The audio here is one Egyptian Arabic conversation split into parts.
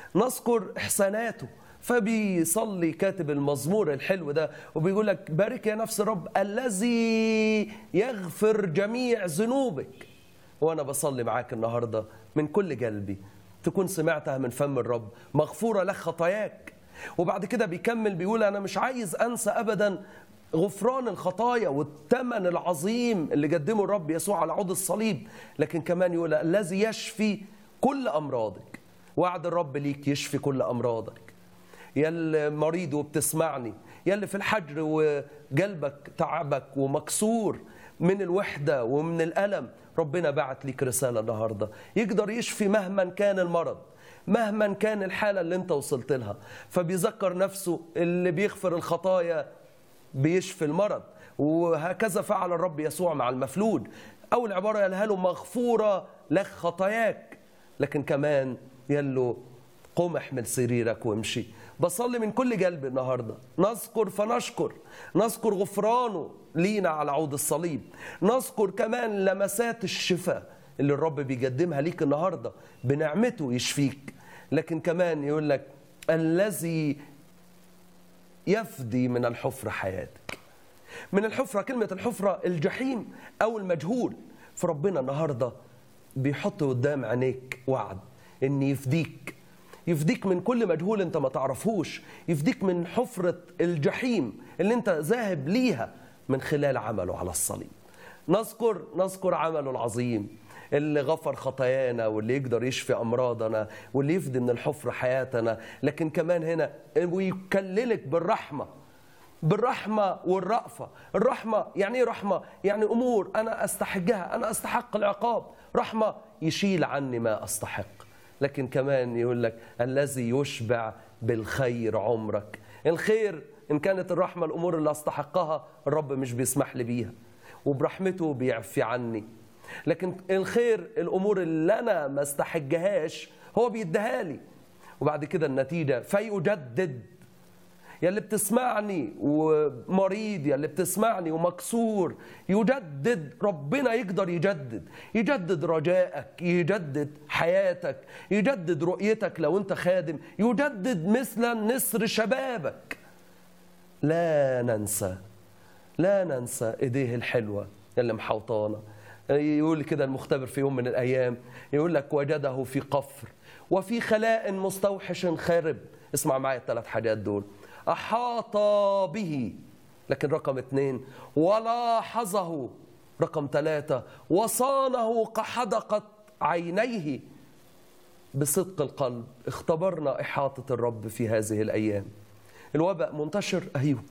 نذكر إحساناته فبيصلي كاتب المزمور الحلو ده وبيقول لك بارك يا نفس الرب الذي يغفر جميع ذنوبك وانا بصلي معاك النهارده من كل قلبي تكون سمعتها من فم الرب مغفوره لك خطاياك وبعد كده بيكمل بيقول انا مش عايز انسى ابدا غفران الخطايا والثمن العظيم اللي قدمه الرب يسوع على عود الصليب لكن كمان يقول الذي يشفي كل امراضك وعد الرب ليك يشفي كل امراضك يا اللي مريض وبتسمعني يا اللي في الحجر وقلبك تعبك ومكسور من الوحدة ومن الألم ربنا بعت ليك رسالة النهاردة يقدر يشفي مهما كان المرض مهما كان الحالة اللي انت وصلت لها فبيذكر نفسه اللي بيغفر الخطايا بيشفي المرض وهكذا فعل الرب يسوع مع المفلوج أول عبارة قالها له مغفورة لك خطاياك لكن كمان يلو قوم احمل سريرك وامشي بصلي من كل قلبي النهارده نذكر فنشكر نذكر غفرانه لينا على عود الصليب نذكر كمان لمسات الشفاء اللي الرب بيقدمها ليك النهارده بنعمته يشفيك لكن كمان يقول لك الذي يفدي من الحفرة حياتك من الحفرة كلمة الحفرة الجحيم أو المجهول فربنا النهاردة بيحط قدام عينيك وعد إن يفديك يفديك من كل مجهول انت ما تعرفهوش يفديك من حفرة الجحيم اللي انت ذاهب ليها من خلال عمله على الصليب نذكر نذكر عمله العظيم اللي غفر خطايانا واللي يقدر يشفي امراضنا واللي يفدي من الحفرة حياتنا لكن كمان هنا ويكللك بالرحمه بالرحمة والرأفة الرحمة يعني ايه رحمة؟ يعني أمور أنا أستحقها أنا أستحق العقاب رحمة يشيل عني ما أستحق لكن كمان يقول لك الذي يشبع بالخير عمرك الخير إن كانت الرحمة الأمور اللي أستحقها الرب مش بيسمح لي بيها وبرحمته بيعفي عني لكن الخير الأمور اللي أنا ما استحقهاش هو بيديها لي وبعد كده النتيجة فيجدد يا اللي بتسمعني ومريض يا اللي بتسمعني ومكسور يجدد ربنا يقدر يجدد يجدد رجائك يجدد حياتك يجدد رؤيتك لو انت خادم يجدد مثل نسر شبابك لا ننسى لا ننسى ايديه الحلوه اللي محوطانا يقول كده المختبر في يوم من الايام يقول لك وجده في قفر وفي خلاء مستوحش خارب اسمع معايا الثلاث حاجات دول أحاط به لكن رقم اثنين ولاحظه رقم ثلاثة وصانه كحدقة عينيه بصدق القلب اختبرنا إحاطة الرب في هذه الأيام الوباء منتشر أيوه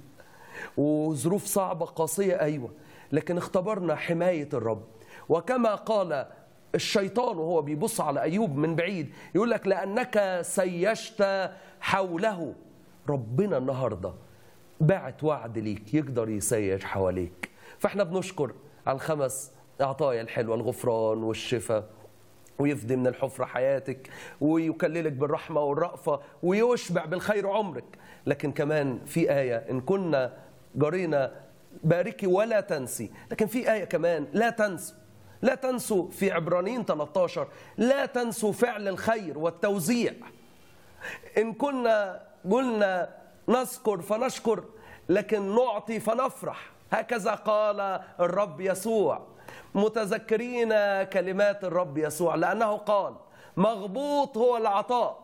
وظروف صعبة قاسية أيوه لكن اختبرنا حماية الرب وكما قال الشيطان وهو بيبص على أيوب من بعيد يقول لك لأنك سيشت حوله ربنا النهارده باعت وعد ليك يقدر يسيج حواليك فاحنا بنشكر على الخمس عطايا الحلوه الغفران والشفاء ويفدي من الحفرة حياتك ويكللك بالرحمة والرأفة ويشبع بالخير عمرك لكن كمان في آية إن كنا جرينا باركي ولا تنسي لكن في آية كمان لا تنسوا لا تنسوا في عبرانيين 13 لا تنسوا فعل الخير والتوزيع إن كنا قلنا نذكر فنشكر لكن نعطي فنفرح هكذا قال الرب يسوع متذكرين كلمات الرب يسوع لأنه قال مغبوط هو العطاء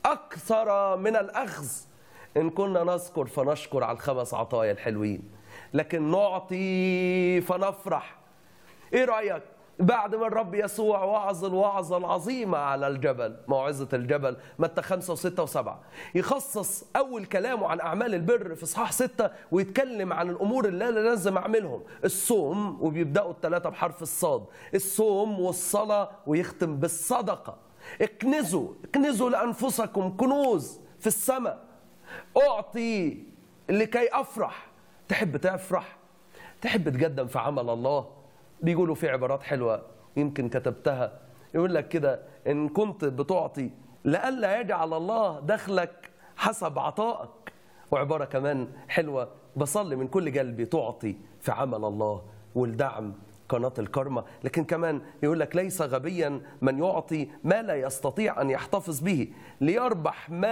أكثر من الأخذ إن كنا نذكر فنشكر على الخمس عطايا الحلوين لكن نعطي فنفرح إيه رأيك بعد ما الرب يسوع وعظ الوعظة العظيمة على الجبل موعظة الجبل متى خمسة وستة وسبعة يخصص أول كلامه عن أعمال البر في إصحاح ستة ويتكلم عن الأمور اللي أنا لازم أعملهم الصوم وبيبدأوا الثلاثة بحرف الصاد الصوم والصلاة ويختم بالصدقة اكنزوا اكنزوا لأنفسكم كنوز في السماء أعطي لكي أفرح تحب تفرح تحب تقدم في عمل الله بيقولوا في عبارات حلوة يمكن كتبتها يقول لك كده إن كنت بتعطي لئلا يجعل الله دخلك حسب عطائك وعبارة كمان حلوة بصلي من كل قلبي تعطي في عمل الله والدعم قناة الكرمة لكن كمان يقول لك ليس غبيا من يعطي ما لا يستطيع أن يحتفظ به ليربح ما